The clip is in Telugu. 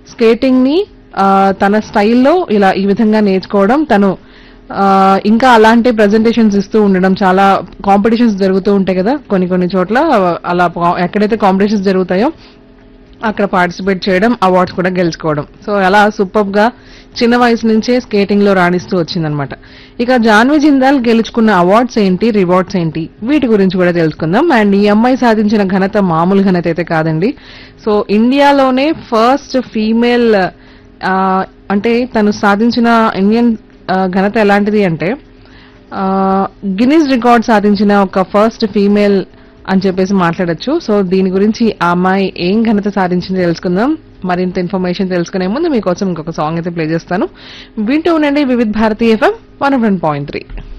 స్కేటింగ్ ని ఆ, తన స్టైల్లో ఇలా ఈ విధంగా నేర్చుకోవడం తను ఆ, ఇంకా అలాంటి ప్రజెంటేషన్స్ ఇస్తూ ఉండడం చాలా కాంపిటీషన్స్ జరుగుతూ ఉంటాయి కదా కొన్ని కొన్ని చోట్ల అలా ఎక్కడైతే కాంపిటీషన్స్ జరుగుతాయో అక్కడ పార్టిసిపేట్ చేయడం అవార్డ్స్ కూడా గెలుచుకోవడం సో అలా సూపర్ గా చిన్న వయసు నుంచే స్కేటింగ్ లో రాణిస్తూ వచ్చిందనమాట ఇక జాన్వి జిందాల్ గెలుచుకున్న అవార్డ్స్ ఏంటి రివార్డ్స్ ఏంటి వీటి గురించి కూడా తెలుసుకుందాం అండ్ ఈ అమ్మాయి సాధించిన ఘనత మామూలు ఘనత అయితే కాదండి సో ఇండియాలోనే ఫస్ట్ ఫీమేల్ అంటే తను సాధించిన ఇండియన్ ఆ, ఘనత ఎలాంటిది అంటే గిన్నీస్ రికార్డ్ సాధించిన ఒక ఫస్ట్ ఫీమేల్ అని చెప్పేసి మాట్లాడొచ్చు సో దీని గురించి ఆ అమ్మాయి ఏం ఘనత సాధించింది తెలుసుకుందాం మరింత ఇన్ఫర్మేషన్ తెలుసుకునే ముందు మీకోసం ఇంకొక సాంగ్ అయితే ప్లే చేస్తాను వింటూ ఉండండి Vividh Bharati FM one point three